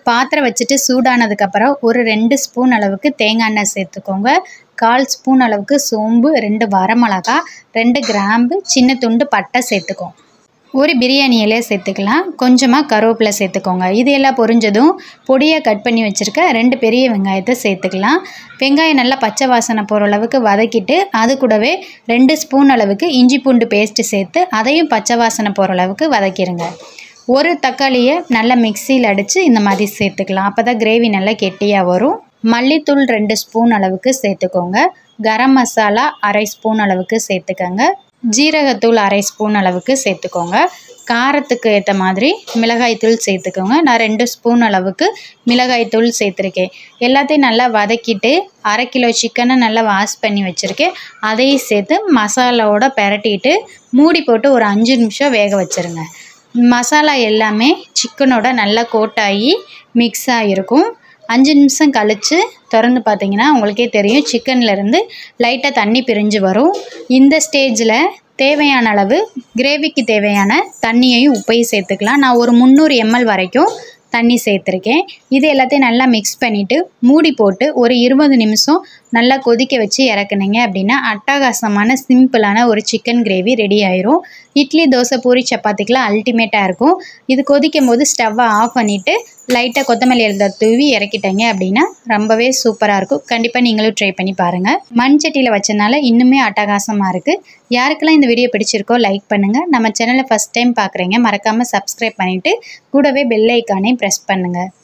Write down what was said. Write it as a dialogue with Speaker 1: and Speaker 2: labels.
Speaker 1: பாத்திரம் வச்சுட்டு சூடானதுக்கப்புறம் ஒரு ரெண்டு ஸ்பூன் அளவுக்கு தேங்காய் எண்ணெய் சேர்த்துக்கோங்க கால் ஸ்பூன் அளவுக்கு சோம்பு ரெண்டு வரமிளகா ரெண்டு கிராம்பு சின்ன துண்டு பட்டை சேர்த்துக்கோங்க ஒரு பிரியாணி இலையை சேர்த்துக்கலாம் கொஞ்சமாக கருவேப்பிலை சேர்த்துக்கோங்க இது எல்லாம் பொரிஞ்சதும் பொடியாக கட் பண்ணி வச்சுருக்க ரெண்டு பெரிய வெங்காயத்தை சேர்த்துக்கலாம் வெங்காயம் நல்லா பச்சை வாசனை போகிற அளவுக்கு வதக்கிட்டு அது கூடவே ரெண்டு ஸ்பூன் அளவுக்கு இஞ்சி பூண்டு பேஸ்ட்டு சேர்த்து அதையும் பச்சை வாசனை போகிற அளவுக்கு வதக்கிடுங்க ஒரு தக்காளியை நல்லா மிக்சியில் அடித்து இந்த மாதிரி சேர்த்துக்கலாம் அப்போ தான் கிரேவி நல்லா கெட்டியாக வரும் மல்லித்தூள் ரெண்டு ஸ்பூன் அளவுக்கு சேர்த்துக்கோங்க கரம் மசாலா அரை ஸ்பூன் அளவுக்கு சேர்த்துக்கோங்க ஜீரகத்தூள் அரை ஸ்பூன் அளவுக்கு சேர்த்துக்கோங்க காரத்துக்கு ஏற்ற மாதிரி மிளகாய்த்தூள் சேர்த்துக்கோங்க நான் ரெண்டு ஸ்பூன் அளவுக்கு மிளகாய்த்தூள் சேர்த்துருக்கேன் எல்லாத்தையும் நல்லா வதக்கிட்டு அரை கிலோ சிக்கனை நல்லா வாஷ் பண்ணி வச்சுருக்கேன் அதையும் சேர்த்து மசாலாவோட பெரட்டிட்டு மூடி போட்டு ஒரு அஞ்சு நிமிஷம் வேக வச்சுருங்க மசாலா எல்லாமே சிக்கனோட நல்லா கோட்டாகி மிக்ஸ் ஆகிருக்கும் அஞ்சு நிமிஷம் கழித்து திறந்து பார்த்தீங்கன்னா உங்களுக்கே தெரியும் சிக்கன்லேருந்து லைட்டாக தண்ணி பிரிஞ்சு வரும் இந்த ஸ்டேஜில் தேவையான அளவு கிரேவிக்கு தேவையான தண்ணியையும் உப்பையும் சேர்த்துக்கலாம் நான் ஒரு முந்நூறு எம்எல் வரைக்கும் தண்ணி சேர்த்துருக்கேன் இது எல்லாத்தையும் நல்லா மிக்ஸ் பண்ணிவிட்டு மூடி போட்டு ஒரு இருபது நிமிஷம் நல்லா கொதிக்க வச்சு இறக்குனீங்க அப்படின்னா அட்டகாசமான சிம்பிளான ஒரு சிக்கன் கிரேவி ரெடி ஆயிரும் இட்லி தோசை பூரி சப்பாத்திக்கெலாம் அல்டிமேட்டாக இருக்கும் இது கொதிக்கும் போது ஸ்டவ்வை ஆஃப் பண்ணிவிட்டு லைட்டாக கொத்தமல்லி எழுத தூவி இறக்கிட்டீங்க அப்படின்னா ரொம்பவே சூப்பராக இருக்கும் கண்டிப்பாக நீங்களும் ட்ரை பண்ணி பாருங்கள் மண் சட்டியில் வச்சனால இன்னுமே அட்டகாசமாக இருக்குது யாருக்கெல்லாம் இந்த வீடியோ பிடிச்சிருக்கோ லைக் பண்ணுங்கள் நம்ம சேனலை ஃபஸ்ட் டைம் பார்க்குறீங்க மறக்காமல் சப்ஸ்கிரைப் பண்ணிவிட்டு கூடவே பெல் ஐக்கானையும் ப்ரெஸ் பண்ணுங்கள்